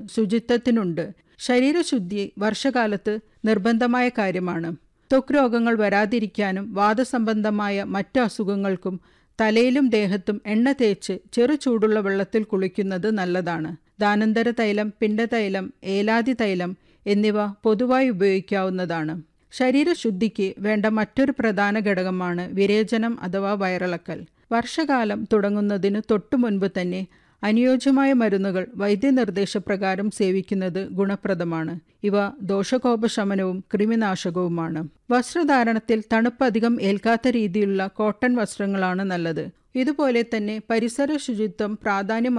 ശുചിത്വത്തിനുണ്ട് ശരീരശുദ്ധി വർഷകാലത്ത് നിർബന്ധമായ കാര്യമാണ് ത്വക്ക് രോഗങ്ങൾ വരാതിരിക്കാനും വാദസംബന്ധമായ മറ്റു അസുഖങ്ങൾക്കും തലയിലും ദേഹത്തും എണ്ണ തേച്ച് ചെറു ചൂടുള്ള വെള്ളത്തിൽ കുളിക്കുന്നത് നല്ലതാണ് ദാനന്തര തൈലം പിണ്ടതൈലം ഏലാതി തൈലം എന്നിവ പൊതുവായി ഉപയോഗിക്കാവുന്നതാണ് ശരീരശുദ്ധിക്ക് വേണ്ട മറ്റൊരു പ്രധാന ഘടകമാണ് വിരേചനം അഥവാ വയറിളക്കൽ വർഷകാലം തുടങ്ങുന്നതിന് തൊട്ടു മുൻപ് തന്നെ അനുയോജ്യമായ മരുന്നുകൾ വൈദ്യനിർദ്ദേശപ്രകാരം സേവിക്കുന്നത് ഗുണപ്രദമാണ് ഇവ ദോഷകോപശമനവും കൃമിനാശകവുമാണ് വസ്ത്രധാരണത്തിൽ തണുപ്പ് അധികം ഏൽക്കാത്ത രീതിയിലുള്ള കോട്ടൺ വസ്ത്രങ്ങളാണ് നല്ലത് ഇതുപോലെ തന്നെ പരിസര ശുചിത്വം പ്രാധാന്യം